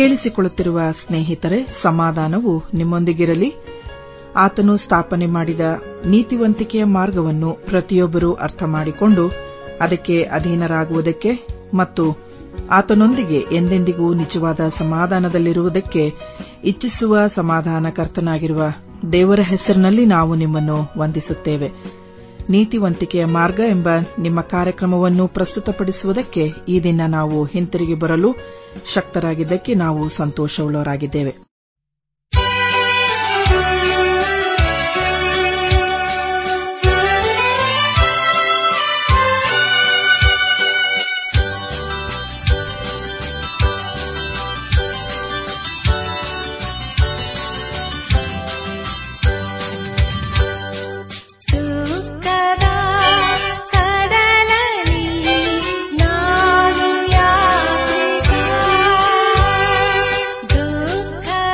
ಕೇಳಿಸಿಕೊಳ್ಳುತ್ತಿರುವ ಸ್ನೇಹಿತರೆ ಸಮಾಧಾನವು ನಿಮ್ಮೊಂದಿಗಿರಲಿ ಆತನು ಸ್ಥಾಪನೆ ಮಾಡಿದ ನೀತಿವಂತಿಕೆಯ ಮಾರ್ಗವನ್ನು ಪ್ರತಿಯೊಬ್ಬರೂ ಅರ್ಥ ಮಾಡಿಕೊಂಡು ಅದಕ್ಕೆ ಅಧೀನರಾಗುವುದಕ್ಕೆ ಮತ್ತು ಆತನೊಂದಿಗೆ ಎಂದೆಂದಿಗೂ ನಿಜವಾದ ಸಮಾಧಾನದಲ್ಲಿರುವುದಕ್ಕೆ ಇಚ್ಛಿಸುವ ಸಮಾಧಾನಕರ್ತನಾಗಿರುವ ದೇವರ ಹೆಸರಿನಲ್ಲಿ ನಾವು ನಿಮ್ಮನ್ನು ವಂದಿಸುತ್ತೇವೆ ನೀತಿವಂತಿಕೆಯ ಮಾರ್ಗ ಎಂಬ ನಿಮ್ಮ ಕಾರ್ಯಕ್ರಮವನ್ನು ಪ್ರಸ್ತುತಪಡಿಸುವುದಕ್ಕೆ ಈ ದಿನ ನಾವು ಹಿಂತಿರುಗಿ ಬರಲು ಶಕ್ತರಾಗಿದ್ದಕ್ಕೆ ನಾವು ಸಂತೋಷವುಳ್ಳವರಾಗಿದ್ದೇವೆ ದುಃಖದ ಕಡಲಲ್ಲಿ ನಾನು ಯಾತ್ರಿಕ ದುಃಖದ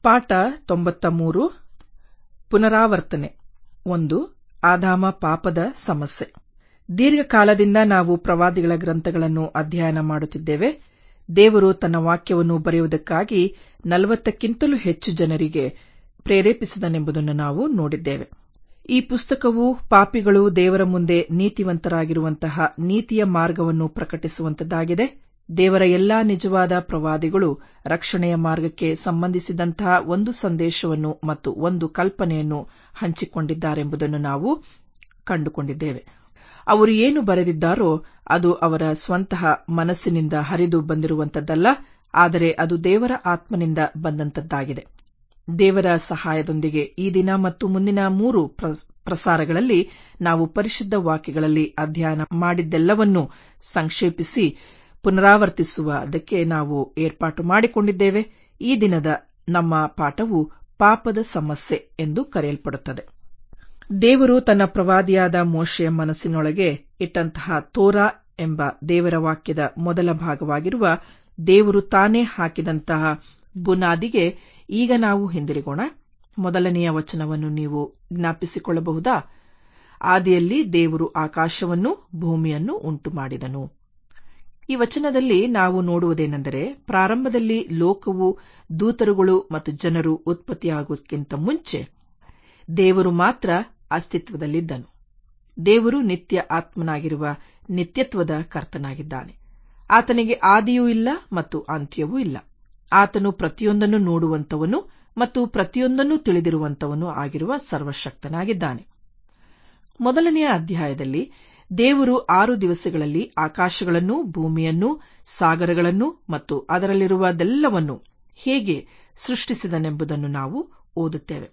ಪಾಠ ತೊಂಬತ್ತ ಮೂರು ಪುನರಾವರ್ತನೆ ಒಂದು ಆದಾಮ ಪಾಪದ ಸಮಸ್ಯೆ ದೀರ್ಘಕಾಲದಿಂದ ನಾವು ಪ್ರವಾದಿಗಳ ಗ್ರಂಥಗಳನ್ನು ಅಧ್ಯಯನ ಮಾಡುತ್ತಿದ್ದೇವೆ ದೇವರು ತನ್ನ ವಾಕ್ಯವನ್ನು ಬರೆಯುವುದಕ್ಕಾಗಿ ನಲವತ್ತಕ್ಕಿಂತಲೂ ಹೆಚ್ಚು ಜನರಿಗೆ ಪ್ರೇರೇಪಿಸಿದನೆಂಬುದನ್ನು ನಾವು ನೋಡಿದ್ದೇವೆ ಈ ಪುಸ್ತಕವು ಪಾಪಿಗಳು ದೇವರ ಮುಂದೆ ನೀತಿವಂತರಾಗಿರುವಂತಹ ನೀತಿಯ ಮಾರ್ಗವನ್ನು ಪ್ರಕಟಿಸುವಂತದ್ದಾಗಿದೆ ದೇವರ ಎಲ್ಲಾ ನಿಜವಾದ ಪ್ರವಾದಿಗಳು ರಕ್ಷಣೆಯ ಮಾರ್ಗಕ್ಕೆ ಸಂಬಂಧಿಸಿದಂತಹ ಒಂದು ಸಂದೇಶವನ್ನು ಮತ್ತು ಒಂದು ಕಲ್ಪನೆಯನ್ನು ಹಂಚಿಕೊಂಡಿದ್ದಾರೆಂಬುದನ್ನು ನಾವು ಕಂಡುಕೊಂಡಿದ್ದೇವೆ ಅವರು ಏನು ಬರೆದಿದ್ದಾರೋ ಅದು ಅವರ ಸ್ವಂತಹ ಮನಸ್ಸಿನಿಂದ ಹರಿದು ಬಂದಿರುವಂತದ್ದಲ್ಲ ಆದರೆ ಅದು ದೇವರ ಆತ್ಮನಿಂದ ಬಂದಂತದ್ದಾಗಿದೆ ದೇವರ ಸಹಾಯದೊಂದಿಗೆ ಈ ದಿನ ಮತ್ತು ಮುಂದಿನ ಮೂರು ಪ್ರಸಾರಗಳಲ್ಲಿ ನಾವು ಪರಿಶುದ್ಧ ವಾಕ್ಯಗಳಲ್ಲಿ ಅಧ್ಯಯನ ಮಾಡಿದ್ದೆಲ್ಲವನ್ನೂ ಸಂಕ್ಷೇಪಿಸಿ ಪುನರಾವರ್ತಿಸುವುದಕ್ಕೆ ನಾವು ಏರ್ಪಾಟು ಮಾಡಿಕೊಂಡಿದ್ದೇವೆ ಈ ದಿನದ ನಮ್ಮ ಪಾಠವು ಪಾಪದ ಸಮಸ್ಯೆ ಎಂದು ಕರೆಯಲ್ಪಡುತ್ತದೆ ದೇವರು ತನ್ನ ಪ್ರವಾದಿಯಾದ ಮೋಶೆಯ ಮನಸ್ಸಿನೊಳಗೆ ಇಟ್ಟಂತಹ ತೋರಾ ಎಂಬ ದೇವರ ವಾಕ್ಯದ ಮೊದಲ ಭಾಗವಾಗಿರುವ ದೇವರು ತಾನೇ ಹಾಕಿದಂತಹ ಬುನಾದಿಗೆ ಈಗ ನಾವು ಹಿಂದಿರುಗೋಣ ಮೊದಲನೆಯ ವಚನವನ್ನು ನೀವು ಜ್ಞಾಪಿಸಿಕೊಳ್ಳಬಹುದಾ ಆದಿಯಲ್ಲಿ ದೇವರು ಆಕಾಶವನ್ನು ಭೂಮಿಯನ್ನು ಉಂಟು ಮಾಡಿದನು ಈ ವಚನದಲ್ಲಿ ನಾವು ನೋಡುವುದೇನೆಂದರೆ ಪ್ರಾರಂಭದಲ್ಲಿ ಲೋಕವು ದೂತರುಗಳು ಮತ್ತು ಜನರು ಉತ್ಪತ್ತಿಯಾಗುವುದಕ್ಕಿಂತ ಮುಂಚೆ ದೇವರು ಮಾತ್ರ ಅಸ್ತಿತ್ವದಲ್ಲಿದ್ದನು ದೇವರು ನಿತ್ಯ ಆತ್ಮನಾಗಿರುವ ನಿತ್ಯತ್ವದ ಕರ್ತನಾಗಿದ್ದಾನೆ ಆತನಿಗೆ ಆದಿಯೂ ಇಲ್ಲ ಮತ್ತು ಅಂತ್ಯವೂ ಇಲ್ಲ ಆತನು ಪ್ರತಿಯೊಂದನ್ನು ನೋಡುವಂತವನು ಮತ್ತು ಪ್ರತಿಯೊಂದನ್ನು ತಿಳಿದಿರುವಂತವನು ಆಗಿರುವ ಸರ್ವಶಕ್ತನಾಗಿದ್ದಾನೆ ಮೊದಲನೆಯ ಅಧ್ಯಾಯದಲ್ಲಿ ದೇವರು ಆರು ದಿವಸಗಳಲ್ಲಿ ಆಕಾಶಗಳನ್ನು ಭೂಮಿಯನ್ನು ಸಾಗರಗಳನ್ನು ಮತ್ತು ಅದರಲ್ಲಿರುವುದೆಲ್ಲವನ್ನು ಹೇಗೆ ಸೃಷ್ಟಿಸಿದನೆಂಬುದನ್ನು ನಾವು ಓದುತ್ತೇವೆ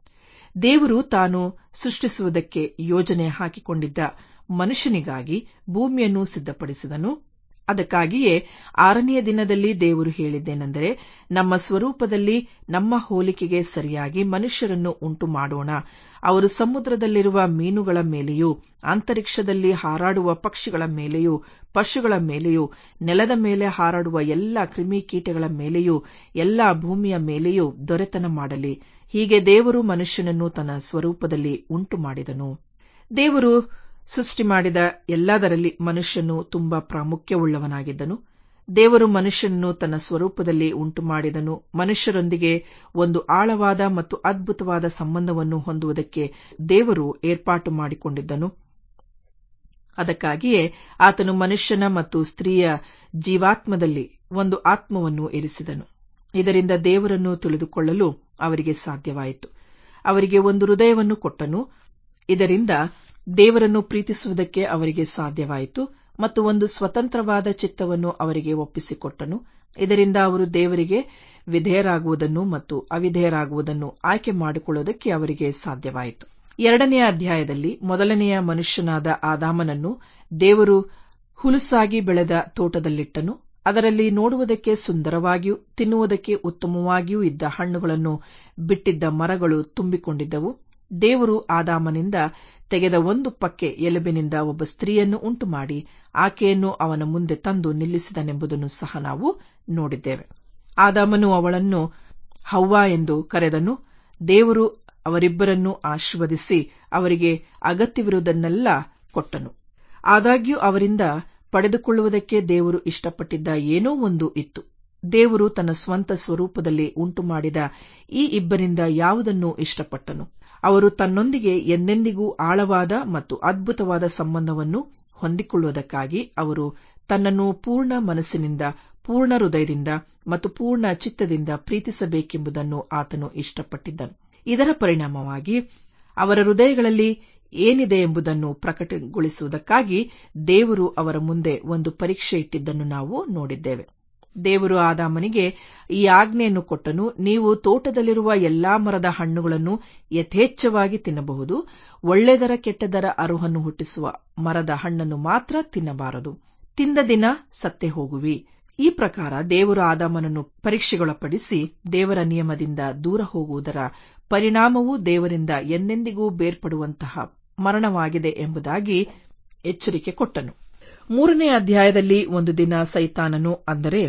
ದೇವರು ತಾನು ಸೃಷ್ಟಿಸುವುದಕ್ಕೆ ಯೋಜನೆ ಹಾಕಿಕೊಂಡಿದ್ದ ಮನುಷ್ಯನಿಗಾಗಿ ಭೂಮಿಯನ್ನು ಸಿದ್ಧಪಡಿಸಿದನು ಅದಕ್ಕಾಗಿಯೇ ಆರನೆಯ ದಿನದಲ್ಲಿ ದೇವರು ಹೇಳಿದ್ದೇನೆಂದರೆ ನಮ್ಮ ಸ್ವರೂಪದಲ್ಲಿ ನಮ್ಮ ಹೋಲಿಕೆಗೆ ಸರಿಯಾಗಿ ಮನುಷ್ಯರನ್ನು ಉಂಟು ಮಾಡೋಣ ಅವರು ಸಮುದ್ರದಲ್ಲಿರುವ ಮೀನುಗಳ ಮೇಲೆಯೂ ಅಂತರಿಕ್ಷದಲ್ಲಿ ಹಾರಾಡುವ ಪಕ್ಷಿಗಳ ಮೇಲೆಯೂ ಪಶುಗಳ ಮೇಲೆಯೂ ನೆಲದ ಮೇಲೆ ಹಾರಾಡುವ ಎಲ್ಲ ಕ್ರಿಮಿಕೀಟಗಳ ಮೇಲೆಯೂ ಎಲ್ಲಾ ಭೂಮಿಯ ಮೇಲೆಯೂ ದೊರೆತನ ಮಾಡಲಿ ಹೀಗೆ ದೇವರು ಮನುಷ್ಯನನ್ನು ತನ್ನ ಸ್ವರೂಪದಲ್ಲಿ ಉಂಟು ಮಾಡಿದನು ದೇವರು ಸೃಷ್ಟಿ ಮಾಡಿದ ಎಲ್ಲದರಲ್ಲಿ ಮನುಷ್ಯನು ತುಂಬಾ ಪ್ರಾಮುಖ್ಯವುಳ್ಳವನಾಗಿದ್ದನು ದೇವರು ಮನುಷ್ಯನನ್ನು ತನ್ನ ಸ್ವರೂಪದಲ್ಲಿ ಉಂಟು ಮಾಡಿದನು ಮನುಷ್ಯರೊಂದಿಗೆ ಒಂದು ಆಳವಾದ ಮತ್ತು ಅದ್ಭುತವಾದ ಸಂಬಂಧವನ್ನು ಹೊಂದುವುದಕ್ಕೆ ದೇವರು ಏರ್ಪಾಟು ಮಾಡಿಕೊಂಡಿದ್ದನು ಅದಕ್ಕಾಗಿಯೇ ಆತನು ಮನುಷ್ಯನ ಮತ್ತು ಸ್ತ್ರೀಯ ಜೀವಾತ್ಮದಲ್ಲಿ ಒಂದು ಆತ್ಮವನ್ನು ಇರಿಸಿದನು ಇದರಿಂದ ದೇವರನ್ನು ತಿಳಿದುಕೊಳ್ಳಲು ಅವರಿಗೆ ಸಾಧ್ಯವಾಯಿತು ಅವರಿಗೆ ಒಂದು ಹೃದಯವನ್ನು ಕೊಟ್ಟನು ಇದರಿಂದ ದೇವರನ್ನು ಪ್ರೀತಿಸುವುದಕ್ಕೆ ಅವರಿಗೆ ಸಾಧ್ಯವಾಯಿತು ಮತ್ತು ಒಂದು ಸ್ವತಂತ್ರವಾದ ಚಿತ್ತವನ್ನು ಅವರಿಗೆ ಒಪ್ಪಿಸಿಕೊಟ್ಟನು ಇದರಿಂದ ಅವರು ದೇವರಿಗೆ ವಿಧೇಯರಾಗುವುದನ್ನು ಮತ್ತು ಅವಿಧೇಯರಾಗುವುದನ್ನು ಆಯ್ಕೆ ಮಾಡಿಕೊಳ್ಳುವುದಕ್ಕೆ ಅವರಿಗೆ ಸಾಧ್ಯವಾಯಿತು ಎರಡನೆಯ ಅಧ್ಯಾಯದಲ್ಲಿ ಮೊದಲನೆಯ ಮನುಷ್ಯನಾದ ಆದಾಮನನ್ನು ದೇವರು ಹುಲುಸಾಗಿ ಬೆಳೆದ ತೋಟದಲ್ಲಿಟ್ಟನು ಅದರಲ್ಲಿ ನೋಡುವುದಕ್ಕೆ ಸುಂದರವಾಗಿಯೂ ತಿನ್ನುವುದಕ್ಕೆ ಉತ್ತಮವಾಗಿಯೂ ಇದ್ದ ಹಣ್ಣುಗಳನ್ನು ಬಿಟ್ಟಿದ್ದ ಮರಗಳು ತುಂಬಿಕೊಂಡಿದ್ದವು ದೇವರು ಆದಾಮನಿಂದ ತೆಗೆದ ಒಂದು ಪಕ್ಕೆ ಎಲುಬಿನಿಂದ ಒಬ್ಬ ಸ್ತ್ರೀಯನ್ನು ಉಂಟು ಮಾಡಿ ಆಕೆಯನ್ನು ಅವನ ಮುಂದೆ ತಂದು ನಿಲ್ಲಿಸಿದನೆಂಬುದನ್ನು ಸಹ ನಾವು ನೋಡಿದ್ದೇವೆ ಆದಾಮನು ಅವಳನ್ನು ಹವ್ವ ಎಂದು ಕರೆದನು ದೇವರು ಅವರಿಬ್ಬರನ್ನು ಆಶೀರ್ವದಿಸಿ ಅವರಿಗೆ ಅಗತ್ಯವಿರುವುದನ್ನೆಲ್ಲ ಕೊಟ್ಟನು ಆದಾಗ್ಯೂ ಅವರಿಂದ ಪಡೆದುಕೊಳ್ಳುವುದಕ್ಕೆ ದೇವರು ಇಷ್ಟಪಟ್ಟಿದ್ದ ಏನೋ ಒಂದು ಇತ್ತು ದೇವರು ತನ್ನ ಸ್ವಂತ ಸ್ವರೂಪದಲ್ಲಿ ಉಂಟು ಮಾಡಿದ ಈ ಇಬ್ಬರಿಂದ ಯಾವುದನ್ನು ಇಷ್ಟಪಟ್ಟನು ಅವರು ತನ್ನೊಂದಿಗೆ ಎಂದೆಂದಿಗೂ ಆಳವಾದ ಮತ್ತು ಅದ್ಭುತವಾದ ಸಂಬಂಧವನ್ನು ಹೊಂದಿಕೊಳ್ಳುವುದಕ್ಕಾಗಿ ಅವರು ತನ್ನನ್ನು ಪೂರ್ಣ ಮನಸ್ಸಿನಿಂದ ಪೂರ್ಣ ಹೃದಯದಿಂದ ಮತ್ತು ಪೂರ್ಣ ಚಿತ್ತದಿಂದ ಪ್ರೀತಿಸಬೇಕೆಂಬುದನ್ನು ಆತನು ಇಷ್ಟಪಟ್ಟಿದ್ದನು ಇದರ ಪರಿಣಾಮವಾಗಿ ಅವರ ಹೃದಯಗಳಲ್ಲಿ ಏನಿದೆ ಎಂಬುದನ್ನು ಪ್ರಕಟಗೊಳಿಸುವುದಕ್ಕಾಗಿ ದೇವರು ಅವರ ಮುಂದೆ ಒಂದು ಪರೀಕ್ಷೆ ಇಟ್ಟಿದ್ದನ್ನು ನಾವು ನೋಡಿದ್ದೇವೆ ದೇವರು ಆದಾಮನಿಗೆ ಈ ಆಜ್ಞೆಯನ್ನು ಕೊಟ್ಟನು ನೀವು ತೋಟದಲ್ಲಿರುವ ಎಲ್ಲಾ ಮರದ ಹಣ್ಣುಗಳನ್ನು ಯಥೇಚ್ಛವಾಗಿ ತಿನ್ನಬಹುದು ಒಳ್ಳೆದರ ಕೆಟ್ಟದರ ಅರುಹನ್ನು ಹುಟ್ಟಿಸುವ ಮರದ ಹಣ್ಣನ್ನು ಮಾತ್ರ ತಿನ್ನಬಾರದು ತಿಂದ ದಿನ ಸತ್ತೇ ಹೋಗುವಿ ಈ ಪ್ರಕಾರ ದೇವರು ಆದಾಮನನ್ನು ಪರೀಕ್ಷೆಗೊಳಪಡಿಸಿ ದೇವರ ನಿಯಮದಿಂದ ದೂರ ಹೋಗುವುದರ ಪರಿಣಾಮವು ದೇವರಿಂದ ಎಂದೆಂದಿಗೂ ಬೇರ್ಪಡುವಂತಹ ಮರಣವಾಗಿದೆ ಎಂಬುದಾಗಿ ಎಚ್ಚರಿಕೆ ಕೊಟ್ಟನು ಮೂರನೇ ಅಧ್ಯಾಯದಲ್ಲಿ ಒಂದು ದಿನ ಸೈತಾನನು ಅಂದರೆ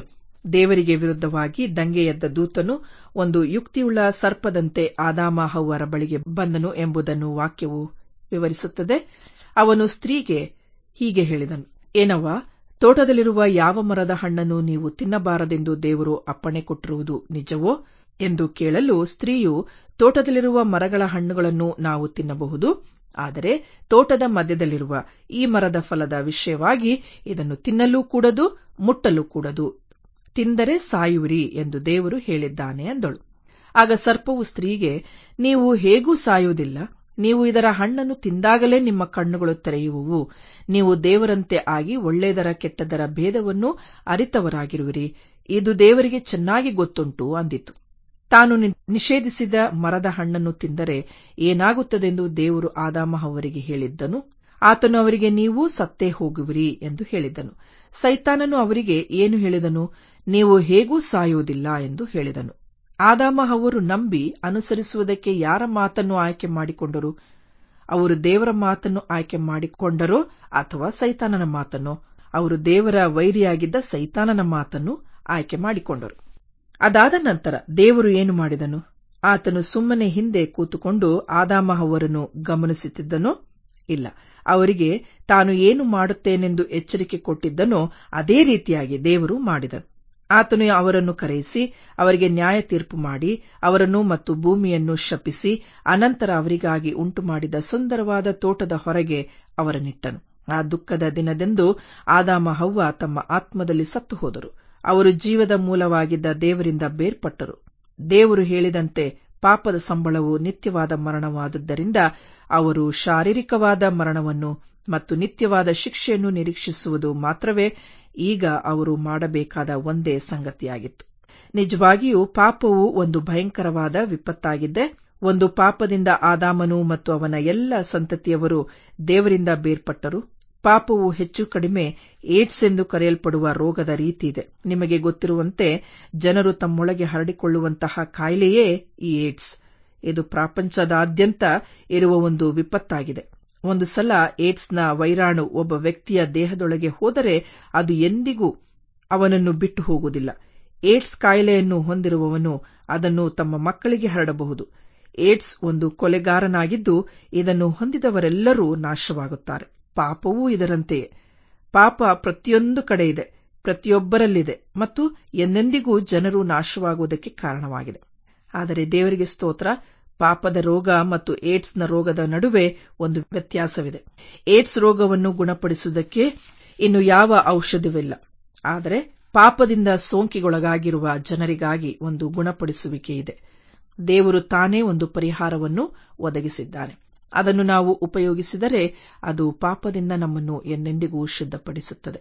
ದೇವರಿಗೆ ವಿರುದ್ಧವಾಗಿ ದಂಗೆ ಎದ್ದ ದೂತನು ಒಂದು ಯುಕ್ತಿಯುಳ್ಳ ಸರ್ಪದಂತೆ ಆದಾಮ ಹವ್ವರ ಬಳಿಗೆ ಬಂದನು ಎಂಬುದನ್ನು ವಾಕ್ಯವು ವಿವರಿಸುತ್ತದೆ ಅವನು ಸ್ತ್ರೀಗೆ ಹೀಗೆ ಹೇಳಿದನು ಏನವ್ವ ತೋಟದಲ್ಲಿರುವ ಯಾವ ಮರದ ಹಣ್ಣನ್ನು ನೀವು ತಿನ್ನಬಾರದೆಂದು ದೇವರು ಅಪ್ಪಣೆ ಕೊಟ್ಟಿರುವುದು ನಿಜವೋ ಎಂದು ಕೇಳಲು ಸ್ತ್ರೀಯು ತೋಟದಲ್ಲಿರುವ ಮರಗಳ ಹಣ್ಣುಗಳನ್ನು ನಾವು ತಿನ್ನಬಹುದು ಆದರೆ ತೋಟದ ಮಧ್ಯದಲ್ಲಿರುವ ಈ ಮರದ ಫಲದ ವಿಷಯವಾಗಿ ಇದನ್ನು ತಿನ್ನಲೂ ಕೂಡದು ಮುಟ್ಟಲೂ ಕೂಡದು ತಿಂದರೆ ಸಾಯುವಿರಿ ಎಂದು ದೇವರು ಹೇಳಿದ್ದಾನೆ ಅಂದಳು ಆಗ ಸರ್ಪವು ಸ್ತ್ರೀಗೆ ನೀವು ಹೇಗೂ ಸಾಯುವುದಿಲ್ಲ ನೀವು ಇದರ ಹಣ್ಣನ್ನು ತಿಂದಾಗಲೇ ನಿಮ್ಮ ಕಣ್ಣುಗಳು ತೆರೆಯುವುವು ನೀವು ದೇವರಂತೆ ಆಗಿ ಒಳ್ಳೆಯದರ ಕೆಟ್ಟದರ ಭೇದವನ್ನು ಅರಿತವರಾಗಿರುವಿರಿ ಇದು ದೇವರಿಗೆ ಚೆನ್ನಾಗಿ ಗೊತ್ತುಂಟು ಅಂದಿತು ತಾನು ನಿಷೇಧಿಸಿದ ಮರದ ಹಣ್ಣನ್ನು ತಿಂದರೆ ಏನಾಗುತ್ತದೆಂದು ದೇವರು ಆದಾಮ ಅವರಿಗೆ ಹೇಳಿದ್ದನು ಆತನು ಅವರಿಗೆ ನೀವು ಸತ್ತೇ ಹೋಗುವಿರಿ ಎಂದು ಹೇಳಿದ್ದನು ಸೈತಾನನು ಅವರಿಗೆ ಏನು ಹೇಳಿದನು ನೀವು ಹೇಗೂ ಸಾಯುವುದಿಲ್ಲ ಎಂದು ಹೇಳಿದನು ಆದಾಮ ಅವರು ನಂಬಿ ಅನುಸರಿಸುವುದಕ್ಕೆ ಯಾರ ಮಾತನ್ನು ಆಯ್ಕೆ ಮಾಡಿಕೊಂಡರು ಅವರು ದೇವರ ಮಾತನ್ನು ಆಯ್ಕೆ ಮಾಡಿಕೊಂಡರೋ ಅಥವಾ ಸೈತಾನನ ಮಾತನ್ನು ಅವರು ದೇವರ ವೈರಿಯಾಗಿದ್ದ ಸೈತಾನನ ಮಾತನ್ನು ಆಯ್ಕೆ ಮಾಡಿಕೊಂಡರು ಅದಾದ ನಂತರ ದೇವರು ಏನು ಮಾಡಿದನು ಆತನು ಸುಮ್ಮನೆ ಹಿಂದೆ ಕೂತುಕೊಂಡು ಆದಾಮ ಅವರನ್ನು ಗಮನಿಸುತ್ತಿದ್ದನೋ ಇಲ್ಲ ಅವರಿಗೆ ತಾನು ಏನು ಮಾಡುತ್ತೇನೆಂದು ಎಚ್ಚರಿಕೆ ಕೊಟ್ಟಿದ್ದನೋ ಅದೇ ರೀತಿಯಾಗಿ ದೇವರು ಮಾಡಿದನು ಆತನು ಅವರನ್ನು ಕರೆಯಿಸಿ ಅವರಿಗೆ ನ್ಯಾಯ ತೀರ್ಪು ಮಾಡಿ ಅವರನ್ನು ಮತ್ತು ಭೂಮಿಯನ್ನು ಶಪಿಸಿ ಅನಂತರ ಅವರಿಗಾಗಿ ಉಂಟು ಮಾಡಿದ ಸುಂದರವಾದ ತೋಟದ ಹೊರಗೆ ಅವರನ್ನಿಟ್ಟನು ಆ ದುಃಖದ ದಿನದಂದು ಆದಾಮ ಹವ್ವ ತಮ್ಮ ಆತ್ಮದಲ್ಲಿ ಸತ್ತು ಹೋದರು ಅವರು ಜೀವದ ಮೂಲವಾಗಿದ್ದ ದೇವರಿಂದ ಬೇರ್ಪಟ್ಟರು ದೇವರು ಹೇಳಿದಂತೆ ಪಾಪದ ಸಂಬಳವು ನಿತ್ಯವಾದ ಮರಣವಾದುದರಿಂದ ಅವರು ಶಾರೀರಿಕವಾದ ಮರಣವನ್ನು ಮತ್ತು ನಿತ್ಯವಾದ ಶಿಕ್ಷೆಯನ್ನು ನಿರೀಕ್ಷಿಸುವುದು ಮಾತ್ರವೇ ಈಗ ಅವರು ಮಾಡಬೇಕಾದ ಒಂದೇ ಸಂಗತಿಯಾಗಿತ್ತು ನಿಜವಾಗಿಯೂ ಪಾಪವು ಒಂದು ಭಯಂಕರವಾದ ವಿಪತ್ತಾಗಿದೆ ಒಂದು ಪಾಪದಿಂದ ಆದಾಮನು ಮತ್ತು ಅವನ ಎಲ್ಲ ಸಂತತಿಯವರು ದೇವರಿಂದ ಬೇರ್ಪಟ್ಟರು ಪಾಪವು ಹೆಚ್ಚು ಕಡಿಮೆ ಏಡ್ಸ್ ಎಂದು ಕರೆಯಲ್ಪಡುವ ರೋಗದ ರೀತಿ ಇದೆ ನಿಮಗೆ ಗೊತ್ತಿರುವಂತೆ ಜನರು ತಮ್ಮೊಳಗೆ ಹರಡಿಕೊಳ್ಳುವಂತಹ ಕಾಯಿಲೆಯೇ ಈ ಏಡ್ಸ್ ಇದು ಪ್ರಪಂಚದಾದ್ಯಂತ ಇರುವ ಒಂದು ವಿಪತ್ತಾಗಿದೆ ಒಂದು ಸಲ ಏಡ್ಸ್ನ ವೈರಾಣು ಒಬ್ಬ ವ್ಯಕ್ತಿಯ ದೇಹದೊಳಗೆ ಹೋದರೆ ಅದು ಎಂದಿಗೂ ಅವನನ್ನು ಬಿಟ್ಟು ಹೋಗುವುದಿಲ್ಲ ಏಡ್ಸ್ ಕಾಯಿಲೆಯನ್ನು ಹೊಂದಿರುವವನು ಅದನ್ನು ತಮ್ಮ ಮಕ್ಕಳಿಗೆ ಹರಡಬಹುದು ಏಡ್ಸ್ ಒಂದು ಕೊಲೆಗಾರನಾಗಿದ್ದು ಇದನ್ನು ಹೊಂದಿದವರೆಲ್ಲರೂ ನಾಶವಾಗುತ್ತಾರೆ ಪಾಪವೂ ಇದರಂತೆಯೇ ಪಾಪ ಪ್ರತಿಯೊಂದು ಕಡೆ ಇದೆ ಪ್ರತಿಯೊಬ್ಬರಲ್ಲಿದೆ ಮತ್ತು ಎಂದೆಂದಿಗೂ ಜನರು ನಾಶವಾಗುವುದಕ್ಕೆ ಕಾರಣವಾಗಿದೆ ಆದರೆ ದೇವರಿಗೆ ಸ್ತೋತ್ರ ಪಾಪದ ರೋಗ ಮತ್ತು ಏಡ್ಸ್ನ ರೋಗದ ನಡುವೆ ಒಂದು ವ್ಯತ್ಯಾಸವಿದೆ ಏಡ್ಸ್ ರೋಗವನ್ನು ಗುಣಪಡಿಸುವುದಕ್ಕೆ ಇನ್ನು ಯಾವ ಔಷಧವಿಲ್ಲ ಆದರೆ ಪಾಪದಿಂದ ಸೋಂಕಿಗೊಳಗಾಗಿರುವ ಜನರಿಗಾಗಿ ಒಂದು ಗುಣಪಡಿಸುವಿಕೆ ಇದೆ ದೇವರು ತಾನೇ ಒಂದು ಪರಿಹಾರವನ್ನು ಒದಗಿಸಿದ್ದಾನೆ ಅದನ್ನು ನಾವು ಉಪಯೋಗಿಸಿದರೆ ಅದು ಪಾಪದಿಂದ ನಮ್ಮನ್ನು ಎಂದೆಂದಿಗೂ ಶುದ್ಧಪಡಿಸುತ್ತದೆ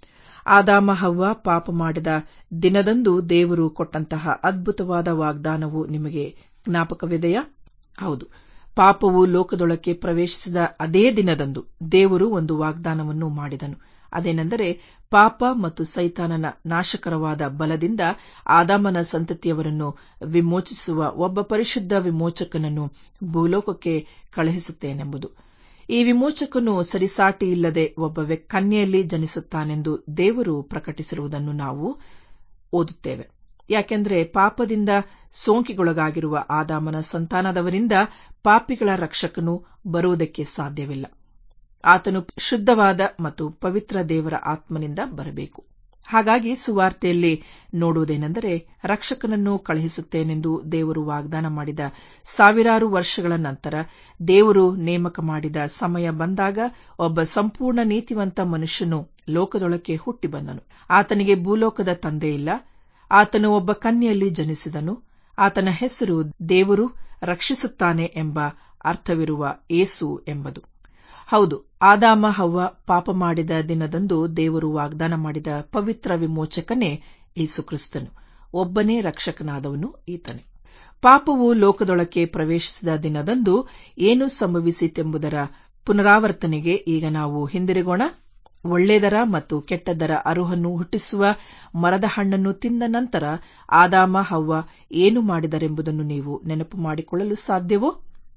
ಆದಾಮ ಹವ್ವ ಪಾಪ ಮಾಡಿದ ದಿನದಂದು ದೇವರು ಕೊಟ್ಟಂತಹ ಅದ್ಭುತವಾದ ವಾಗ್ದಾನವು ನಿಮಗೆ ಜ್ಞಾಪಕವಿದೆಯಾ ಹೌದು ಪಾಪವು ಲೋಕದೊಳಕ್ಕೆ ಪ್ರವೇಶಿಸಿದ ಅದೇ ದಿನದಂದು ದೇವರು ಒಂದು ವಾಗ್ದಾನವನ್ನು ಮಾಡಿದನು ಅದೇನೆಂದರೆ ಪಾಪ ಮತ್ತು ಸೈತಾನನ ನಾಶಕರವಾದ ಬಲದಿಂದ ಆದಾಮನ ಸಂತತಿಯವರನ್ನು ವಿಮೋಚಿಸುವ ಒಬ್ಬ ಪರಿಶುದ್ಧ ವಿಮೋಚಕನನ್ನು ಭೂಲೋಕಕ್ಕೆ ಕಳುಹಿಸುತ್ತೇನೆಂಬುದು ಈ ವಿಮೋಚಕನು ಸರಿಸಾಟಿ ಇಲ್ಲದೆ ಒಬ್ಬ ಕನ್ಯೆಯಲ್ಲಿ ಜನಿಸುತ್ತಾನೆಂದು ದೇವರು ಪ್ರಕಟಿಸಿರುವುದನ್ನು ನಾವು ಓದುತ್ತೇವೆ ಯಾಕೆಂದರೆ ಪಾಪದಿಂದ ಸೋಂಕಿಗೊಳಗಾಗಿರುವ ಆದಾಮನ ಸಂತಾನದವರಿಂದ ಪಾಪಿಗಳ ರಕ್ಷಕನು ಬರುವುದಕ್ಕೆ ಸಾಧ್ಯವಿಲ್ಲ ಆತನು ಶುದ್ಧವಾದ ಮತ್ತು ಪವಿತ್ರ ದೇವರ ಆತ್ಮನಿಂದ ಬರಬೇಕು ಹಾಗಾಗಿ ಸುವಾರ್ತೆಯಲ್ಲಿ ನೋಡುವುದೇನೆಂದರೆ ರಕ್ಷಕನನ್ನು ಕಳುಹಿಸುತ್ತೇನೆಂದು ದೇವರು ವಾಗ್ದಾನ ಮಾಡಿದ ಸಾವಿರಾರು ವರ್ಷಗಳ ನಂತರ ದೇವರು ನೇಮಕ ಮಾಡಿದ ಸಮಯ ಬಂದಾಗ ಒಬ್ಬ ಸಂಪೂರ್ಣ ನೀತಿವಂತ ಮನುಷ್ಯನು ಲೋಕದೊಳಕ್ಕೆ ಹುಟ್ಟಿ ಬಂದನು ಆತನಿಗೆ ಭೂಲೋಕದ ತಂದೆಯಿಲ್ಲ ಆತನು ಒಬ್ಬ ಕನ್ಯೆಯಲ್ಲಿ ಜನಿಸಿದನು ಆತನ ಹೆಸರು ದೇವರು ರಕ್ಷಿಸುತ್ತಾನೆ ಎಂಬ ಅರ್ಥವಿರುವ ಏಸು ಎಂಬುದು ಹೌದು ಆದಾಮ ಹವ್ವ ಪಾಪ ಮಾಡಿದ ದಿನದಂದು ದೇವರು ವಾಗ್ದಾನ ಮಾಡಿದ ಪವಿತ್ರ ವಿಮೋಚಕನೇ ಯೇಸುಕ್ರಿಸ್ತನು ಒಬ್ಬನೇ ರಕ್ಷಕನಾದವನು ಈತನೇ ಪಾಪವು ಲೋಕದೊಳಕ್ಕೆ ಪ್ರವೇಶಿಸಿದ ದಿನದಂದು ಏನು ಸಂಭವಿಸಿತೆಂಬುದರ ಪುನರಾವರ್ತನೆಗೆ ಈಗ ನಾವು ಹಿಂದಿರುಗೋಣ ಒಳ್ಳೆದರ ಮತ್ತು ಕೆಟ್ಟದ್ದರ ಅರುಹನ್ನು ಹುಟ್ಟಿಸುವ ಮರದ ಹಣ್ಣನ್ನು ತಿಂದ ನಂತರ ಆದಾಮ ಹವ್ವ ಏನು ಮಾಡಿದರೆಂಬುದನ್ನು ನೀವು ನೆನಪು ಮಾಡಿಕೊಳ್ಳಲು ಸಾಧ್ಯವೋ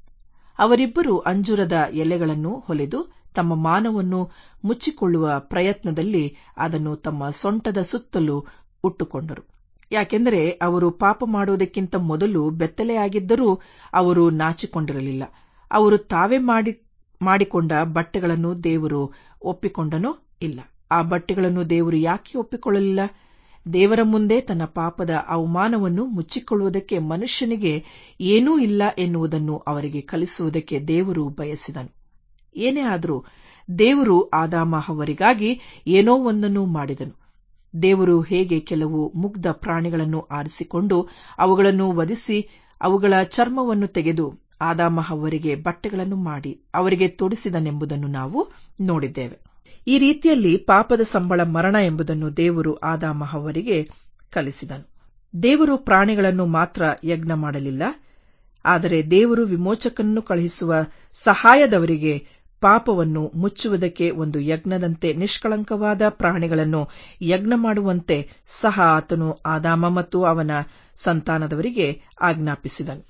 ಅವರಿಬ್ಬರು ಅಂಜೂರದ ಎಲೆಗಳನ್ನು ಹೊಲೆದು ತಮ್ಮ ಮಾನವನ್ನು ಮುಚ್ಚಿಕೊಳ್ಳುವ ಪ್ರಯತ್ನದಲ್ಲಿ ಅದನ್ನು ತಮ್ಮ ಸೊಂಟದ ಸುತ್ತಲೂ ಉಟ್ಟುಕೊಂಡರು ಯಾಕೆಂದರೆ ಅವರು ಪಾಪ ಮಾಡುವುದಕ್ಕಿಂತ ಮೊದಲು ಬೆತ್ತಲೆಯಾಗಿದ್ದರೂ ಅವರು ನಾಚಿಕೊಂಡಿರಲಿಲ್ಲ ಅವರು ತಾವೇ ಮಾಡಿ ಮಾಡಿಕೊಂಡ ಬಟ್ಟೆಗಳನ್ನು ದೇವರು ಒಪ್ಪಿಕೊಂಡನೋ ಇಲ್ಲ ಆ ಬಟ್ಟೆಗಳನ್ನು ದೇವರು ಯಾಕೆ ಒಪ್ಪಿಕೊಳ್ಳಲಿಲ್ಲ ದೇವರ ಮುಂದೆ ತನ್ನ ಪಾಪದ ಅವಮಾನವನ್ನು ಮುಚ್ಚಿಕೊಳ್ಳುವುದಕ್ಕೆ ಮನುಷ್ಯನಿಗೆ ಏನೂ ಇಲ್ಲ ಎನ್ನುವುದನ್ನು ಅವರಿಗೆ ಕಲಿಸುವುದಕ್ಕೆ ದೇವರು ಬಯಸಿದನು ಏನೇ ಆದರೂ ದೇವರು ಆದಾಮ ಅವರಿಗಾಗಿ ಏನೋ ಒಂದನ್ನು ಮಾಡಿದನು ದೇವರು ಹೇಗೆ ಕೆಲವು ಮುಗ್ಧ ಪ್ರಾಣಿಗಳನ್ನು ಆರಿಸಿಕೊಂಡು ಅವುಗಳನ್ನು ವಧಿಸಿ ಅವುಗಳ ಚರ್ಮವನ್ನು ತೆಗೆದು ಆದಾಮ ಅವರಿಗೆ ಬಟ್ಟೆಗಳನ್ನು ಮಾಡಿ ಅವರಿಗೆ ತೊಡಿಸಿದನೆಂಬುದನ್ನು ನಾವು ನೋಡಿದ್ದೇವೆ ಈ ರೀತಿಯಲ್ಲಿ ಪಾಪದ ಸಂಬಳ ಮರಣ ಎಂಬುದನ್ನು ದೇವರು ಆದಾಮ ಅವರಿಗೆ ಕಲಿಸಿದನು ದೇವರು ಪ್ರಾಣಿಗಳನ್ನು ಮಾತ್ರ ಯಜ್ಞ ಮಾಡಲಿಲ್ಲ ಆದರೆ ದೇವರು ವಿಮೋಚಕನನ್ನು ಕಳುಹಿಸುವ ಸಹಾಯದವರಿಗೆ ಪಾಪವನ್ನು ಮುಚ್ಚುವುದಕ್ಕೆ ಒಂದು ಯಜ್ಞದಂತೆ ನಿಷ್ಕಳಂಕವಾದ ಪ್ರಾಣಿಗಳನ್ನು ಯಜ್ಞ ಮಾಡುವಂತೆ ಸಹ ಆತನು ಆದಾಮ ಮತ್ತು ಅವನ ಸಂತಾನದವರಿಗೆ ಆಜ್ಞಾಪಿಸಿದನು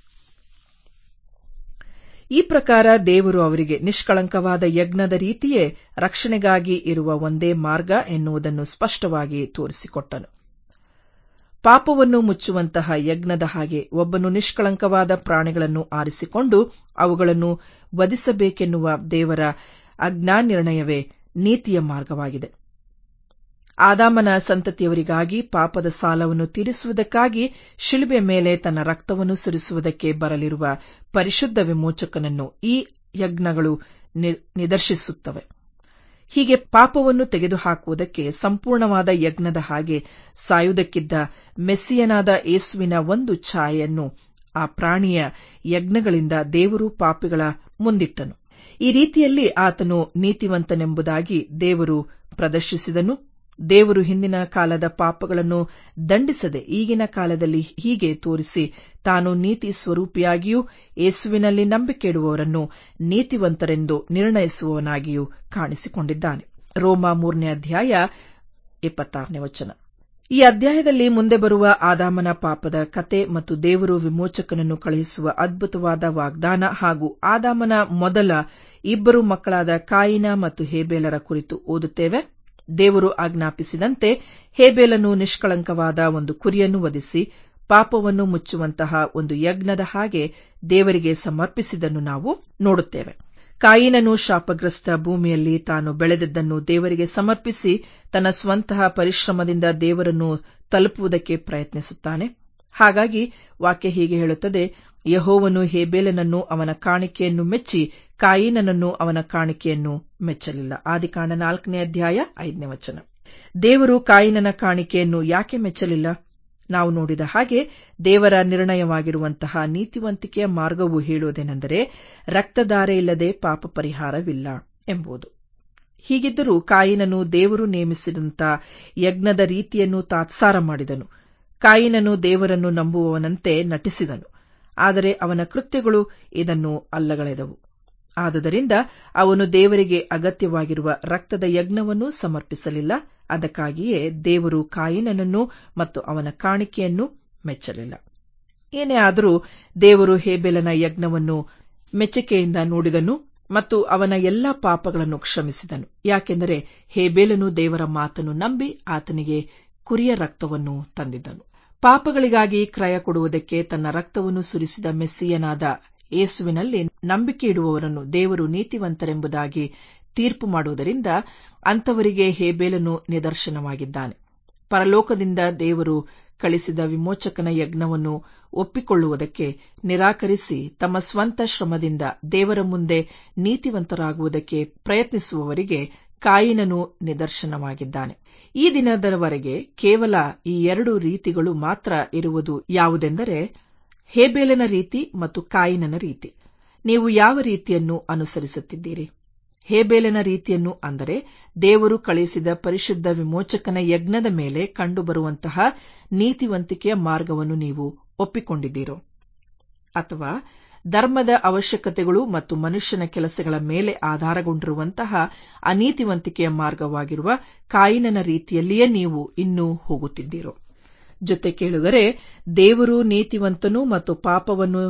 ಈ ಪ್ರಕಾರ ದೇವರು ಅವರಿಗೆ ನಿಷ್ಕಳಂಕವಾದ ಯಜ್ಞದ ರೀತಿಯೇ ರಕ್ಷಣೆಗಾಗಿ ಇರುವ ಒಂದೇ ಮಾರ್ಗ ಎನ್ನುವುದನ್ನು ಸ್ಪಷ್ಟವಾಗಿ ತೋರಿಸಿಕೊಟ್ಟನು ಪಾಪವನ್ನು ಮುಚ್ಚುವಂತಹ ಯಜ್ಞದ ಹಾಗೆ ಒಬ್ಬನು ನಿಷ್ಕಳಂಕವಾದ ಪ್ರಾಣಿಗಳನ್ನು ಆರಿಸಿಕೊಂಡು ಅವುಗಳನ್ನು ವಧಿಸಬೇಕೆನ್ನುವ ದೇವರ ಅಜ್ಞಾನಿರ್ಣಯವೇ ನೀತಿಯ ಮಾರ್ಗವಾಗಿದೆ ಆದಾಮನ ಸಂತತಿಯವರಿಗಾಗಿ ಪಾಪದ ಸಾಲವನ್ನು ತೀರಿಸುವುದಕ್ಕಾಗಿ ಶಿಲುಬೆ ಮೇಲೆ ತನ್ನ ರಕ್ತವನ್ನು ಸುರಿಸುವುದಕ್ಕೆ ಬರಲಿರುವ ಪರಿಶುದ್ಧ ವಿಮೋಚಕನನ್ನು ಈ ಯಜ್ಞಗಳು ನಿದರ್ಶಿಸುತ್ತವೆ ಹೀಗೆ ಪಾಪವನ್ನು ತೆಗೆದುಹಾಕುವುದಕ್ಕೆ ಸಂಪೂರ್ಣವಾದ ಯಜ್ಞದ ಹಾಗೆ ಸಾಯುವುದಕ್ಕಿದ್ದ ಮೆಸ್ಸಿಯನಾದ ಯೇಸುವಿನ ಒಂದು ಛಾಯೆಯನ್ನು ಆ ಪ್ರಾಣಿಯ ಯಜ್ಞಗಳಿಂದ ದೇವರು ಪಾಪಿಗಳ ಮುಂದಿಟ್ಟನು ಈ ರೀತಿಯಲ್ಲಿ ಆತನು ನೀತಿವಂತನೆಂಬುದಾಗಿ ದೇವರು ಪ್ರದರ್ಶಿಸಿದನು ದೇವರು ಹಿಂದಿನ ಕಾಲದ ಪಾಪಗಳನ್ನು ದಂಡಿಸದೆ ಈಗಿನ ಕಾಲದಲ್ಲಿ ಹೀಗೆ ತೋರಿಸಿ ತಾನು ನೀತಿ ಸ್ವರೂಪಿಯಾಗಿಯೂ ಯೇಸುವಿನಲ್ಲಿ ನಂಬಿಕೆ ಇಡುವವರನ್ನು ನೀತಿವಂತರೆಂದು ನಿರ್ಣಯಿಸುವವನಾಗಿಯೂ ಕಾಣಿಸಿಕೊಂಡಿದ್ದಾನೆ ರೋಮ ಮೂರನೇ ಅಧ್ಯಾಯ ಇಪ್ಪತ್ತಾರನೇ ವಚನ ಈ ಅಧ್ಯಾಯದಲ್ಲಿ ಮುಂದೆ ಬರುವ ಆದಾಮನ ಪಾಪದ ಕತೆ ಮತ್ತು ದೇವರು ವಿಮೋಚಕನನ್ನು ಕಳುಹಿಸುವ ಅದ್ಭುತವಾದ ವಾಗ್ದಾನ ಹಾಗೂ ಆದಾಮನ ಮೊದಲ ಇಬ್ಬರು ಮಕ್ಕಳಾದ ಕಾಯಿನ ಮತ್ತು ಹೇಬೇಲರ ಕುರಿತು ಓದುತ್ತೇವೆ ದೇವರು ಆಜ್ಞಾಪಿಸಿದಂತೆ ಹೇಬೇಲನು ನಿಷ್ಕಳಂಕವಾದ ಒಂದು ಕುರಿಯನ್ನು ವಧಿಸಿ ಪಾಪವನ್ನು ಮುಚ್ಚುವಂತಹ ಒಂದು ಯಜ್ಞದ ಹಾಗೆ ದೇವರಿಗೆ ಸಮರ್ಪಿಸಿದನ್ನು ನಾವು ನೋಡುತ್ತೇವೆ ಕಾಯಿನನು ಶಾಪಗ್ರಸ್ತ ಭೂಮಿಯಲ್ಲಿ ತಾನು ಬೆಳೆದದ್ದನ್ನು ದೇವರಿಗೆ ಸಮರ್ಪಿಸಿ ತನ್ನ ಸ್ವಂತಹ ಪರಿಶ್ರಮದಿಂದ ದೇವರನ್ನು ತಲುಪುವುದಕ್ಕೆ ಪ್ರಯತ್ನಿಸುತ್ತಾನೆ ಹಾಗಾಗಿ ವಾಕ್ಯ ಹೀಗೆ ಹೇಳುತ್ತದೆ ಯಹೋವನು ಹೇಬೇಲನನ್ನು ಅವನ ಕಾಣಿಕೆಯನ್ನು ಮೆಚ್ಚಿ ಕಾಯಿನನನ್ನು ಅವನ ಕಾಣಿಕೆಯನ್ನು ಮೆಚ್ಚಲಿಲ್ಲ ಆದಿಕಾಂಡ ನಾಲ್ಕನೇ ಅಧ್ಯಾಯ ಐದನೇ ವಚನ ದೇವರು ಕಾಯಿನನ ಕಾಣಿಕೆಯನ್ನು ಯಾಕೆ ಮೆಚ್ಚಲಿಲ್ಲ ನಾವು ನೋಡಿದ ಹಾಗೆ ದೇವರ ನಿರ್ಣಯವಾಗಿರುವಂತಹ ನೀತಿವಂತಿಕೆಯ ಮಾರ್ಗವು ಹೇಳುವುದೇನೆಂದರೆ ರಕ್ತಧಾರೆ ಇಲ್ಲದೆ ಪಾಪ ಪರಿಹಾರವಿಲ್ಲ ಎಂಬುದು ಹೀಗಿದ್ದರೂ ಕಾಯಿನನು ದೇವರು ನೇಮಿಸಿದಂತ ಯಜ್ಞದ ರೀತಿಯನ್ನು ತಾತ್ಸಾರ ಮಾಡಿದನು ಕಾಯಿನನು ದೇವರನ್ನು ನಂಬುವವನಂತೆ ನಟಿಸಿದನು ಆದರೆ ಅವನ ಕೃತ್ಯಗಳು ಇದನ್ನು ಅಲ್ಲಗಳೆದವು ಆದುದರಿಂದ ಅವನು ದೇವರಿಗೆ ಅಗತ್ಯವಾಗಿರುವ ರಕ್ತದ ಯಜ್ಞವನ್ನು ಸಮರ್ಪಿಸಲಿಲ್ಲ ಅದಕ್ಕಾಗಿಯೇ ದೇವರು ಕಾಯಿನನನ್ನು ಮತ್ತು ಅವನ ಕಾಣಿಕೆಯನ್ನು ಮೆಚ್ಚಲಿಲ್ಲ ಏನೇ ಆದರೂ ದೇವರು ಹೇಬೆಲನ ಯಜ್ಞವನ್ನು ಮೆಚ್ಚುಗೆಯಿಂದ ನೋಡಿದನು ಮತ್ತು ಅವನ ಎಲ್ಲಾ ಪಾಪಗಳನ್ನು ಕ್ಷಮಿಸಿದನು ಯಾಕೆಂದರೆ ಹೇಬೇಲನು ದೇವರ ಮಾತನ್ನು ನಂಬಿ ಆತನಿಗೆ ಕುರಿಯ ರಕ್ತವನ್ನು ತಂದಿದ್ದನು ಪಾಪಗಳಿಗಾಗಿ ಕ್ರಯ ಕೊಡುವುದಕ್ಕೆ ತನ್ನ ರಕ್ತವನ್ನು ಸುರಿಸಿದ ಮೆಸ್ಸಿಯನಾದ ಯೇಸುವಿನಲ್ಲಿ ನಂಬಿಕೆ ಇಡುವವರನ್ನು ದೇವರು ನೀತಿವಂತರೆಂಬುದಾಗಿ ತೀರ್ಪು ಮಾಡುವುದರಿಂದ ಅಂತವರಿಗೆ ಹೇಬೇಲನು ನಿದರ್ಶನವಾಗಿದ್ದಾನೆ ಪರಲೋಕದಿಂದ ದೇವರು ಕಳಿಸಿದ ವಿಮೋಚಕನ ಯಜ್ಞವನ್ನು ಒಪ್ಪಿಕೊಳ್ಳುವುದಕ್ಕೆ ನಿರಾಕರಿಸಿ ತಮ್ಮ ಸ್ವಂತ ಶ್ರಮದಿಂದ ದೇವರ ಮುಂದೆ ನೀತಿವಂತರಾಗುವುದಕ್ಕೆ ಪ್ರಯತ್ನಿಸುವವರಿಗೆ ಕಾಯಿನನು ನಿದರ್ಶನವಾಗಿದ್ದಾನೆ ಈ ದಿನದವರೆಗೆ ಕೇವಲ ಈ ಎರಡು ರೀತಿಗಳು ಮಾತ್ರ ಇರುವುದು ಯಾವುದೆಂದರೆ ಹೇಬೇಲನ ರೀತಿ ಮತ್ತು ಕಾಯಿನನ ರೀತಿ ನೀವು ಯಾವ ರೀತಿಯನ್ನು ಅನುಸರಿಸುತ್ತಿದ್ದೀರಿ ಹೇಬೇಲನ ರೀತಿಯನ್ನು ಅಂದರೆ ದೇವರು ಕಳಿಸಿದ ಪರಿಶುದ್ಧ ವಿಮೋಚಕನ ಯಜ್ಞದ ಮೇಲೆ ಕಂಡುಬರುವಂತಹ ನೀತಿವಂತಿಕೆಯ ಮಾರ್ಗವನ್ನು ನೀವು ಒಪ್ಪಿಕೊಂಡಿದ್ದೀರೋ ಅಥವಾ ಧರ್ಮದ ಅವಶ್ಯಕತೆಗಳು ಮತ್ತು ಮನುಷ್ಯನ ಕೆಲಸಗಳ ಮೇಲೆ ಆಧಾರಗೊಂಡಿರುವಂತಹ ಅನೀತಿವಂತಿಕೆಯ ಮಾರ್ಗವಾಗಿರುವ ಕಾಯಿನನ ರೀತಿಯಲ್ಲಿಯೇ ನೀವು ಇನ್ನೂ ಹೋಗುತ್ತಿದ್ದೀರೋ ಜೊತೆ ಕೇಳುಗರೆ ದೇವರು ನೀತಿವಂತನು ಮತ್ತು ಪಾಪವನ್ನು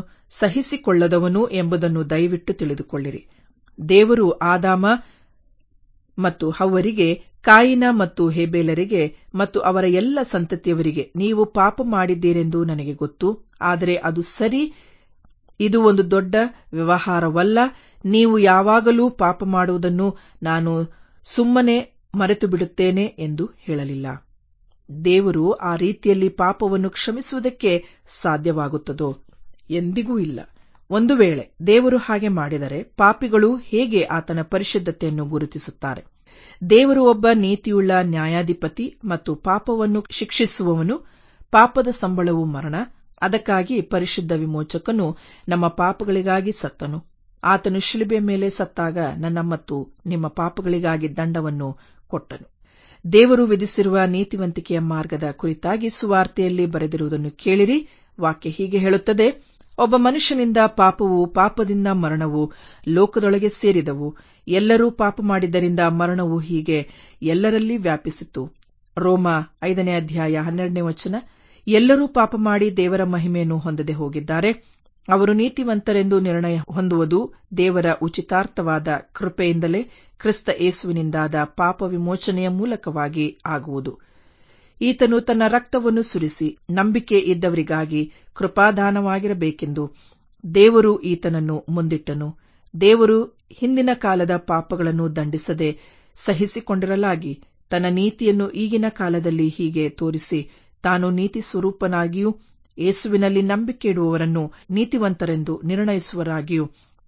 ಸಹಿಸಿಕೊಳ್ಳದವನು ಎಂಬುದನ್ನು ದಯವಿಟ್ಟು ತಿಳಿದುಕೊಳ್ಳಿರಿ ದೇವರು ಆದಾಮ ಮತ್ತು ಹವ್ವರಿಗೆ ಕಾಯಿನ ಮತ್ತು ಹೇಬೇಲರಿಗೆ ಮತ್ತು ಅವರ ಎಲ್ಲ ಸಂತತಿಯವರಿಗೆ ನೀವು ಪಾಪ ಮಾಡಿದ್ದೀರೆಂದು ನನಗೆ ಗೊತ್ತು ಆದರೆ ಅದು ಸರಿ ಇದು ಒಂದು ದೊಡ್ಡ ವ್ಯವಹಾರವಲ್ಲ ನೀವು ಯಾವಾಗಲೂ ಪಾಪ ಮಾಡುವುದನ್ನು ನಾನು ಸುಮ್ಮನೆ ಮರೆತು ಬಿಡುತ್ತೇನೆ ಎಂದು ಹೇಳಲಿಲ್ಲ ದೇವರು ಆ ರೀತಿಯಲ್ಲಿ ಪಾಪವನ್ನು ಕ್ಷಮಿಸುವುದಕ್ಕೆ ಸಾಧ್ಯವಾಗುತ್ತದೋ ಎಂದಿಗೂ ಇಲ್ಲ ಒಂದು ವೇಳೆ ದೇವರು ಹಾಗೆ ಮಾಡಿದರೆ ಪಾಪಿಗಳು ಹೇಗೆ ಆತನ ಪರಿಶುದ್ಧತೆಯನ್ನು ಗುರುತಿಸುತ್ತಾರೆ ದೇವರು ಒಬ್ಬ ನೀತಿಯುಳ್ಳ ನ್ಯಾಯಾಧಿಪತಿ ಮತ್ತು ಪಾಪವನ್ನು ಶಿಕ್ಷಿಸುವವನು ಪಾಪದ ಸಂಬಳವು ಮರಣ ಅದಕ್ಕಾಗಿ ಪರಿಶುದ್ಧ ವಿಮೋಚಕನು ನಮ್ಮ ಪಾಪಗಳಿಗಾಗಿ ಸತ್ತನು ಆತನು ಶಿಲುಬೆ ಮೇಲೆ ಸತ್ತಾಗ ನನ್ನ ಮತ್ತು ನಿಮ್ಮ ಪಾಪಗಳಿಗಾಗಿ ದಂಡವನ್ನು ಕೊಟ್ಟನು ದೇವರು ವಿಧಿಸಿರುವ ನೀತಿವಂತಿಕೆಯ ಮಾರ್ಗದ ಕುರಿತಾಗಿ ಸುವಾರ್ತೆಯಲ್ಲಿ ಬರೆದಿರುವುದನ್ನು ಕೇಳಿರಿ ವಾಕ್ಯ ಹೀಗೆ ಹೇಳುತ್ತದೆ ಒಬ್ಬ ಮನುಷ್ಯನಿಂದ ಪಾಪವು ಪಾಪದಿಂದ ಮರಣವು ಲೋಕದೊಳಗೆ ಸೇರಿದವು ಎಲ್ಲರೂ ಪಾಪ ಮಾಡಿದ್ದರಿಂದ ಮರಣವು ಹೀಗೆ ಎಲ್ಲರಲ್ಲಿ ವ್ಯಾಪಿಸಿತು ರೋಮ ಐದನೇ ಅಧ್ಯಾಯ ಹನ್ನೆರಡನೇ ವಚನ ಎಲ್ಲರೂ ಪಾಪ ಮಾಡಿ ದೇವರ ಮಹಿಮೆಯನ್ನು ಹೊಂದದೆ ಹೋಗಿದ್ದಾರೆ ಅವರು ನೀತಿವಂತರೆಂದು ನಿರ್ಣಯ ಹೊಂದುವುದು ದೇವರ ಉಚಿತಾರ್ಥವಾದ ಕೃಪೆಯಿಂದಲೇ ಕ್ರಿಸ್ತ ಯೇಸುವಿನಿಂದಾದ ಪಾಪ ವಿಮೋಚನೆಯ ಮೂಲಕವಾಗಿ ಆಗುವುದು ಈತನು ತನ್ನ ರಕ್ತವನ್ನು ಸುರಿಸಿ ನಂಬಿಕೆ ಇದ್ದವರಿಗಾಗಿ ಕೃಪಾದಾನವಾಗಿರಬೇಕೆಂದು ದೇವರು ಈತನನ್ನು ಮುಂದಿಟ್ಟನು ದೇವರು ಹಿಂದಿನ ಕಾಲದ ಪಾಪಗಳನ್ನು ದಂಡಿಸದೆ ಸಹಿಸಿಕೊಂಡಿರಲಾಗಿ ತನ್ನ ನೀತಿಯನ್ನು ಈಗಿನ ಕಾಲದಲ್ಲಿ ಹೀಗೆ ತೋರಿಸಿ ತಾನು ನೀತಿ ಸ್ವರೂಪನಾಗಿಯೂ ಯೇಸುವಿನಲ್ಲಿ ನಂಬಿಕೆ ಇಡುವವರನ್ನು ನೀತಿವಂತರೆಂದು ನಿರ್ಣಯಿಸುವರಾಗಿಯೂ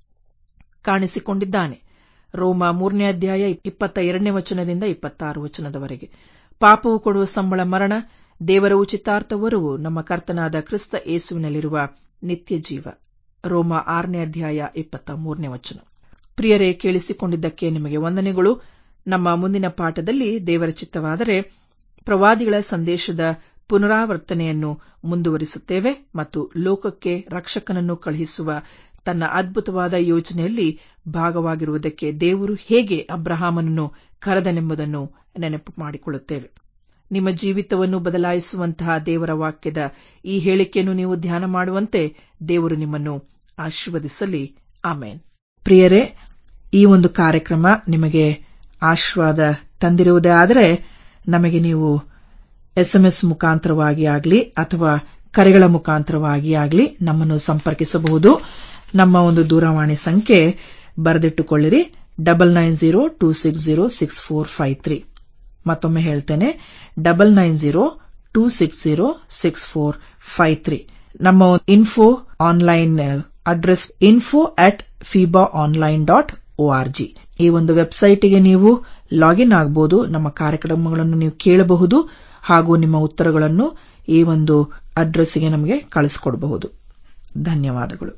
ಕಾಣಿಸಿಕೊಂಡಿದ್ದಾನೆ ರೋಮ ಮೂರನೇ ಅಧ್ಯಾಯ ಇಪ್ಪತ್ತ ಎರಡನೇ ವಚನದಿಂದ ಇಪ್ಪತ್ತಾರು ವಚನದವರೆಗೆ ಪಾಪವು ಕೊಡುವ ಸಂಬಳ ಮರಣ ದೇವರ ಉಚಿತಾರ್ಥ ವರವು ನಮ್ಮ ಕರ್ತನಾದ ಕ್ರಿಸ್ತ ಯೇಸುವಿನಲ್ಲಿರುವ ನಿತ್ಯ ಜೀವ ರೋಮ ಆರನೇ ಅಧ್ಯಾಯ ಇಪ್ಪತ್ತ ಮೂರನೇ ವಚನ ಪ್ರಿಯರೇ ಕೇಳಿಸಿಕೊಂಡಿದ್ದಕ್ಕೆ ನಿಮಗೆ ವಂದನೆಗಳು ನಮ್ಮ ಮುಂದಿನ ಪಾಠದಲ್ಲಿ ದೇವರ ಚಿತ್ತವಾದರೆ ಪ್ರವಾದಿಗಳ ಸಂದೇಶದ ಪುನರಾವರ್ತನೆಯನ್ನು ಮುಂದುವರಿಸುತ್ತೇವೆ ಮತ್ತು ಲೋಕಕ್ಕೆ ರಕ್ಷಕನನ್ನು ಕಳುಹಿಸುವ ತನ್ನ ಅದ್ಭುತವಾದ ಯೋಜನೆಯಲ್ಲಿ ಭಾಗವಾಗಿರುವುದಕ್ಕೆ ದೇವರು ಹೇಗೆ ಅಬ್ರಹಾಮನನ್ನು ಕರೆದನೆಂಬುದನ್ನು ನೆನಪು ಮಾಡಿಕೊಳ್ಳುತ್ತೇವೆ ನಿಮ್ಮ ಜೀವಿತವನ್ನು ಬದಲಾಯಿಸುವಂತಹ ದೇವರ ವಾಕ್ಯದ ಈ ಹೇಳಿಕೆಯನ್ನು ನೀವು ಧ್ಯಾನ ಮಾಡುವಂತೆ ದೇವರು ನಿಮ್ಮನ್ನು ಆಶೀರ್ವದಿಸಲಿ ಆಮೇನ್ ಪ್ರಿಯರೇ ಈ ಒಂದು ಕಾರ್ಯಕ್ರಮ ನಿಮಗೆ ಆಶೀರ್ವಾದ ತಂದಿರುವುದೇ ಆದರೆ ನಮಗೆ ನೀವು ಎಸ್ಎಂಎಸ್ ಮುಖಾಂತರವಾಗಿ ಆಗಲಿ ಅಥವಾ ಕರೆಗಳ ಮುಖಾಂತರವಾಗಿ ಆಗಲಿ ನಮ್ಮನ್ನು ಸಂಪರ್ಕಿಸಬಹುದು ನಮ್ಮ ಒಂದು ದೂರವಾಣಿ ಸಂಖ್ಯೆ ಬರೆದಿಟ್ಟುಕೊಳ್ಳಿರಿ double nine zero two six zero six four five three ಮತ್ತೊಮ್ಮೆ ಹೇಳ್ತೇನೆ double nine zero two six zero six four five three ನಮ್ಮ info online address info at fiba online dot org ಈ ಒಂದು ವೆಬ್ಸೈಟ್ಗೆ ನೀವು ಲಾಗಿನ್ ಆಗಬಹುದು ನಮ್ಮ ಕಾರ್ಯಕ್ರಮಗಳನ್ನು ನೀವು ಕೇಳಬಹುದು ಹಾಗೂ ನಿಮ್ಮ ಉತ್ತರಗಳನ್ನು ಈ ಒಂದು ಅಡ್ರೆಸ್ಗೆ ನಮಗೆ ಕಳಿಸಿಕೊಡಬಹುದು ಧನ್ಯವಾದಗಳು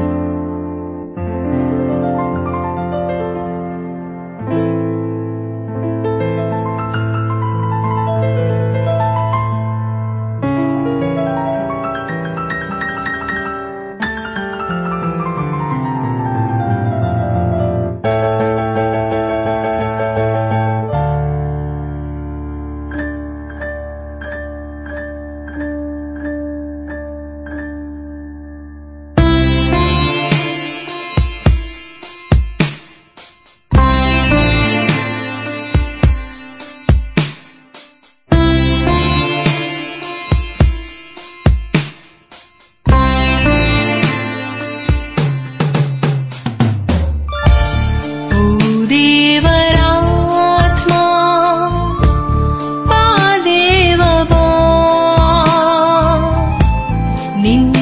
ಓ ದೇವರಾತ್ಮ ಬಾ ದೇವ ಬಾ ನಿನ್ನ